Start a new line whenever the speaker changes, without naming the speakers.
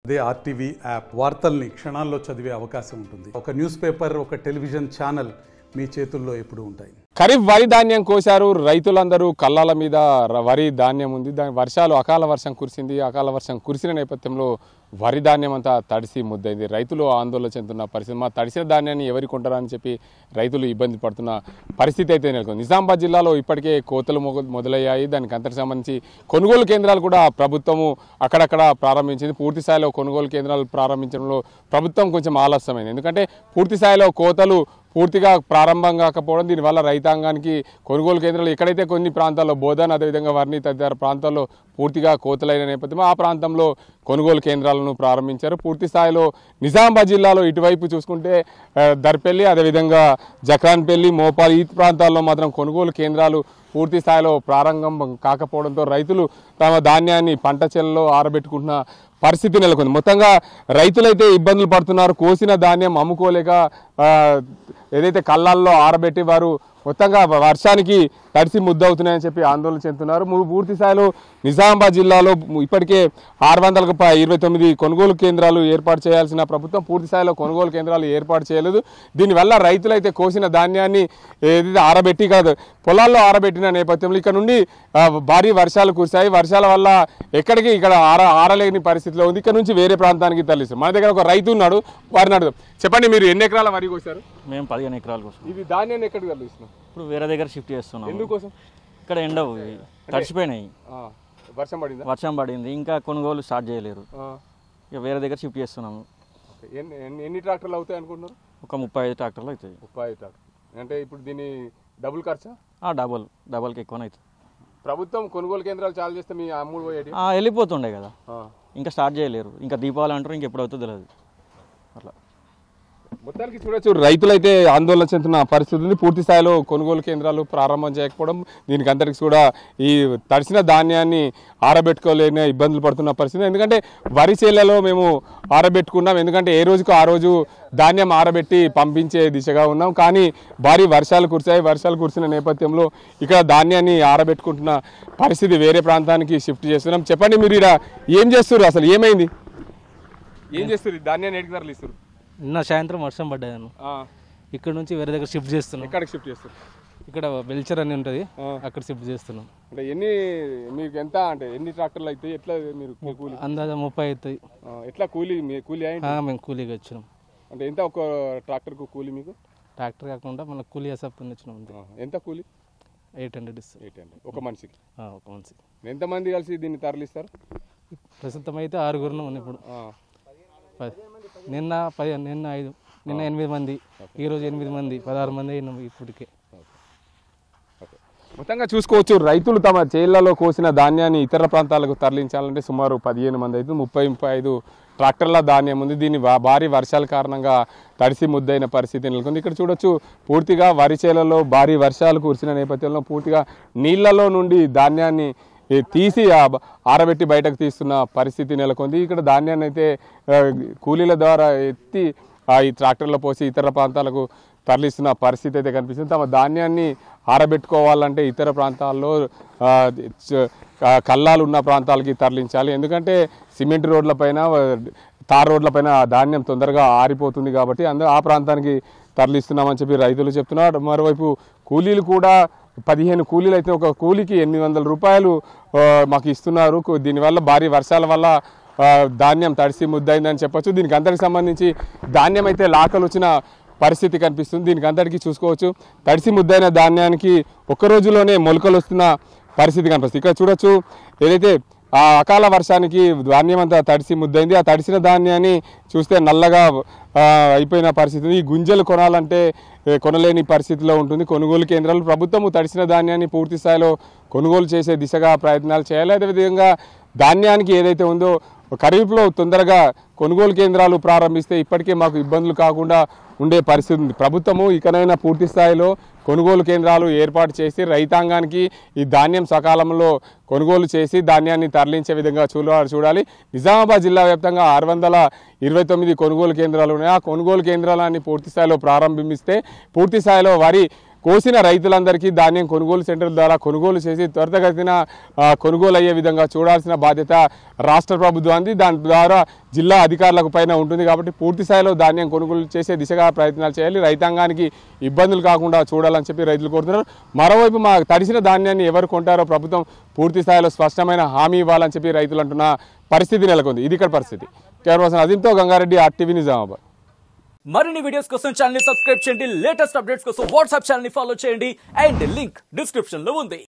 అదే RTV app వార్తల్ని క్షణాల్లో చదివే అవకాశం ఉంటుంది ఒక న్యూస్ పేపర్ ఒక టెలివిజన్ ఛానల్ మీ చేతుల్లో ఎప్పుడూ ఉంటాయి
ఖరీఫ్ వరి ధాన్యం కోశారు రైతులందరూ కళ్ళాల మీద ర- వరి ధాన్యం ఉంది దాని వర్షాలు అకాల వర్షం కురిసింది అకాల వర్షం కురిసిన నేపథ్యంలో వరి ధాన్యం అంతా తడిసి ముద్దైంది రైతులు ఆందోళన చెందుతున్న పరిస్థితి మా తడిసిన ధాన్యాన్ని ఎవరు కొంటారా అని చెప్పి రైతులు ఇబ్బంది పడుతున్న పరిస్థితి అయితే నెలకొంది నిజామాబాద్ జిల్లాలో ఇప్పటికే కోతలు మొగ- మొదలయ్యాయి దానికి అంతటి సంబంధించి కొనుగోలు కేంద్రాలు కూడా ప్రభుత్వము అక్కడక్కడ ప్రారంభించింది పూర్తి స్థాయిలో కొనుగోలు కేంద్రాలు ప్రారంభించడంలో ప్రభుత్వం కొంచెం ఆలస్యమైంది ఎందుకంటే పూర్తి స్థాయిలో కోతలు పూర్తిగా ప్రారంభం కాకపోవడం దీనివల్ల రైతాంగానికి కొనుగోలు కేంద్రాలు ఎక్కడైతే కొన్ని ప్రాంతాల్లో బోధన్ అదేవిధంగా వర్ణి తదితర ప్రాంతాల్లో పూర్తిగా కోతలైన నేపథ్యంలో ఆ ప్రాంతంలో కొనుగోలు కేంద్రాలను ప్రారంభించారు పూర్తి స్థాయిలో నిజామాబాద్ జిల్లాలో ఇటువైపు చూసుకుంటే ఆ, దర్పల్లి అదేవిధంగా జక్రాన్పల్లి మోపాల్ ఈ ప్రాంతాల్లో మాత్రం కొనుగోలు కేంద్రాలు పూర్తి స్థాయిలో ప్రారంభం కాకపోవడంతో రైతులు తమ ధాన్యాన్ని పంట చేలలో ఆరబెట్టుకుంటున్న పరిస్థితి నెలకొంది మొత్తంగా రైతులైతే ఇబ్బందులు పడుతున్నారు కోసిన ధాన్యం అమ్ముకోలేక ఆ, ఏదైతే కళ్ళాల్లో ఆరబెట్టి వారు మొత్తంగా వర్షానికి తడిసి ముద్దవుతున్నాయని చెప్పి ఆందోళన చెందుతున్నారు ము- పూర్తి స్థాయిలో నిజామాబాద్ జిల్లాలో ఇప్పటికే ఆరు వందలకు పై ఇరవై తొమ్మిది కొనుగోలు కేంద్రాలు ఏర్పాటు చేయాల్సిన ప్రభుత్వం పూర్తి స్థాయిలో కొనుగోలు కేంద్రాలు ఏర్పాటు చేయలేదు దీనివల్ల రైతులైతే కోసిన ధాన్యాన్ని ఏదైతే ఆరబెట్టి కాదు పొలాల్లో ఆరబెట్టిన నేపథ్యంలో ఇక్కడ నుండి ఆ, భారీ వర్షాలు కురిశాయి వర్షాల వల్ల ఎక్కడికి ఇక్కడ ఆర ఆరలేని పరిస్థితిలో ఉంది ఇక్కడ నుంచి వేరే ప్రాంతానికి తరలిస్తారు మన దగ్గర ఒక రైతు ఉన్నాడు వారిని అడుగుదాం చెప్పండి మీరు ఎన్ని ఎకరాల వరి కోసారు
మేము పదిహేను ఎకరాల కోసం
ఇది ధాన్యాన్ని ఎక్కడికి తరలిస్తున్నాం
ఇప్పుడు వేరే దగ్గర షిఫ్ట్ చేస్తున్నాం
ఎందుకోసం
ఇక్కడ ఎండవు ఇవి. తడిసిపోయినాయి
ఆ, వర్షం పడిందా
వర్షం పడింది ఇంకా కొనుగోలు స్టార్ట్ చేయలేరు
ఆ,
ఇక వేరే దగ్గర షిఫ్ట్ చేస్తున్నాము
ఓకే. ఎన్ని ఎన్ని- ఎన్ని ట్రాక్టర్లు అవుతాయి అనుకుంటున్నారు
ఒక ముప్పై ఐదు ట్రాక్టర్లు అవుతాయి
ముప్పై ఐదు ట్రాక్టర్ అంటే ఇప్పుడు దీని డబుల్ ఖర్చా
ఆ, డబల్ డబల్కి ఎక్కువనే అవుతుంది
ప్రభుత్వం కొనుగోలు కేంద్రాలు చాలు చేస్తే మీ అమ్ముడు పోయేటి
ఆ, వెళ్ళిపోతుండే కదా ఇంకా స్టార్ట్ చేయలేరు ఇంకా దీపావళి అంటారు ఇంక ఎప్పుడు అవుతుందో తెలియదు అట్లా
మొత్తానికి చూడొచ్చు రైతులైతే ఆందోళన చెందుతున్న పరిస్థితి ఉంది పూర్తి స్థాయిలో కొనుగోలు కేంద్రాలు ప్రారంభం చేయకపోవడం దీనికి అందరికి కూడా ఈ తడిసిన ధాన్యాన్ని ఆరబెట్టుకోలేని ఇబ్బందులు పడుతున్న పరిస్థితి ఎందుకంటే వరి చేలలో మేము ఆరబెట్టుకున్నాం ఎందుకంటే ఏ రోజుకు ఆ రోజు ధాన్యం ఆరబెట్టి పంపించే దిశగా ఉన్నాం కానీ భారీ వర్షాలు కురిశాయి వర్షాలు కురిసిన నేపథ్యంలో ఇక్కడ ధాన్యాన్ని ఆరబెట్టుకుంటున్న పరిస్థితి వేరే ప్రాంతానికి షిఫ్ట్ చేస్తున్నాం చెప్పండి మీరు ఇక్కడ ఏం చేస్తారు అసలు ఏమైంది ఏం చేస్తారు ఈ ధాన్యాన్ని ఎడికి తరలిస్తారు
నిన్న సాయంత్రం వర్షం పడ్డాను ఇక్కడ నుంచి వేరే దగ్గర షిఫ్ట్ చేస్తున్నాం
ఎక్కడికి షిఫ్ట్ చేస్తారు
ఇక్కడ వెల్చర్ అని ఉంటుంది అక్కడ షిఫ్ట్ చేస్తున్నాం
అంటే ఎన్ని మీకు ఎంత అంటే ఎన్ని ట్రాక్టర్లు అయితే ఎట్లా మీరు కూ- కూలి
అందాజ ముప్పై అవుతాయి
ఆ, ఎట్లా కూలి మీ కూలి అయ్యింది
ఆ, మేము కూలీగా వచ్చినాం
అంటే ఎంత ఒక ట్రాక్టర్కు కూలి మీకు
ట్రాక్టర్ కాకుండా మన కూలీ అసప్తు వచ్చినాం అంతే
ఆ, ఎంత కూలి
ఎయిట్ హండ్రెడ్ ఇస్తాం
ఎయిట్ హండ్రెడ్ ఒక మనిషికి
ఆ, ఒక మనిషి
ఎంతమంది కలిసి దీన్ని తరలిస్తారు
ప్రస్తుతం అయితే ఆరుగురు ఉన్నాం ఇప్పుడు
ఆ,
పది నిన్న పది నిన్న ఐదు నిన్న ఎనిమిది మంది ఈరోజు ఎనిమిది మంది పదహారు మంది అయినాం ఇప్పటికే
ఓకే. మొత్తంగా చూసుకోవచ్చు రైతులు తమ చేళ్లలో కోసిన ధాన్యాన్ని ఇతర ప్రాంతాలకు తరలించాలంటే సుమారు పదిహేను మంది అయితే ముప్పై ముప్పై ఐదు ట్రాక్టర్ల ధాన్యం ఉంది దీని భా- భారీ వర్షాల కారణంగా తడిసి ముద్దైన పరిస్థితి నెలకొంది ఇక్కడ చూడొచ్చు పూర్తిగా వరి చేలలో భారీ వర్షాలు కురిసిన నేపథ్యంలో పూర్తిగా నీళ్లలో నుండి ధాన్యాన్ని ఈ తీసి ఆ బ- ఆరబెట్టి బయటకు తీస్తున్న పరిస్థితి నెలకొంది ఇక్కడ ధాన్యాన్ని అయితే ఆ, కూలీల ద్వారా ఎత్తి ఆ ఈ ట్రాక్టర్లో పోసి ఇతర ప్రాంతాలకు తరలిస్తున్న పరిస్థితి అయితే కనిపిస్తుంది తమ ధాన్యాన్ని ఆరబెట్టుకోవాలంటే ఇతర ప్రాంతాల్లో ఆ, చ- ఆ, కల్లాలు ఉన్న ప్రాంతాలకి తరలించాలి ఎందుకంటే సిమెంట్ రోడ్లపైన ఆ, తార్ రోడ్లపైన ఆ ధాన్యం తొందరగా ఆరిపోతుంది కాబట్టి అందరూ ఆ ప్రాంతానికి తరలిస్తున్నామని చెప్పి రైతులు చెప్తున్నారు మరోవైపు కూలీలు కూడా పదిహేను కూలీలు అయితే ఒక కూలీకి ఎనిమిది వందల రూపాయలు ఆ, మాకు ఇస్తున్నారు కు- దీనివల్ల భారీ వర్షాల వల్ల ఆ, ధాన్యం తడిసి ముద్దయిందని చెప్పొచ్చు దీనికి అందరికి సంబంధించి ధాన్యం అయితే లాకలు వచ్చిన పరిస్థితి కనిపిస్తుంది దీనికి అందరికీ చూసుకోవచ్చు తడిసి ముద్దైన ధాన్యానికి ఒక్క రోజులోనే మొలకలు వస్తున్న పరిస్థితి కనిపిస్తుంది ఇక్కడ చూడొచ్చు ఏదైతే ఆ అకాల వర్షానికి ధాన్యం అంతా తడిసి ముద్దైంది ఆ తడిసిన ధాన్యాన్ని చూస్తే నల్లగా ఆ, అయిపోయిన పరిస్థితి ఉంది. ఈ గుంజలు కొనాలంటే ఏ, కొనలేని పరిస్థితిలో ఉంటుంది కొనుగోలు కేంద్రాలు ప్రభుత్వము తడిసిన ధాన్యాన్ని పూర్తి స్థాయిలో కొనుగోలు చేసే దిశగా ప్రయత్నాలు చేయాలి అదేవిధంగా ధాన్యానికి ఏదైతే ఉందో ఖరీఫ్లో తొందరగా కొనుగోలు కేంద్రాలు ప్రారంభిస్తే ఇప్పటికే మాకు ఇబ్బందులు కాకుండా ఉండే పరిస్థితి ఉంది ప్రభుత్వము ఇకనైనా పూర్తి స్థాయిలో కొనుగోలు కేంద్రాలు ఏర్పాటు చేసి రైతాంగానికి ఈ ధాన్యం సకాలంలో కొనుగోలు చేసి ధాన్యాన్ని తరలించే విధంగా చూడ చూడాలి నిజామాబాద్ జిల్లా వ్యాప్తంగా ఆరు వందల ఇరవై తొమ్మిది కొనుగోలు కేంద్రాలు ఉన్నాయి ఆ కొనుగోలు కేంద్రాలన్నీ పూర్తి స్థాయిలో ప్రారంభిస్తే పూర్తి స్థాయిలో వరి కోసిన రైతులందరికీ ధాన్యం కొనుగోలు సెంటర్ ద్వారా కొనుగోలు చేసి త్వరితగతిన ఆ, కొనుగోలు అయ్యే విధంగా చూడాల్సిన బాధ్యత రాష్ట్ర ప్రభుత్వానికి దాని ద్వారా జిల్లా అధికారులకు పైన ఉంటుంది కాబట్టి పూర్తి స్థాయిలో ధాన్యం కొనుగోలు చేసే దిశగా ప్రయత్నాలు చేయాలి రైతాంగానికి ఇబ్బందులు కాకుండా చూడాలని చెప్పి రైతులు కోరుతున్నారు మరోవైపు మా తడిసిన ధాన్యాన్ని ఎవరు కొంటారో ప్రభుత్వం పూర్తి స్థాయిలో స్పష్టమైన హామీ ఇవ్వాలని చెప్పి రైతులు అంటున్న పరిస్థితి నెలకొంది ఇది ఇక్కడ పరిస్థితి కేవలం అదింతో గంగారెడ్డి ఆర్టీవీ నిజామాబాద్
మరిన్ని వీడియోస్ కోసం ఛానల్ ని సబ్స్క్రైబ్ చేయండి లేటెస్ట్ అప్డేట్స్ కోసం వాట్సాప్ ఛానల్ ని ఫాలో చేయండి అండ్ లింక్ డిస్క్రిప్షన్ లో ఉంది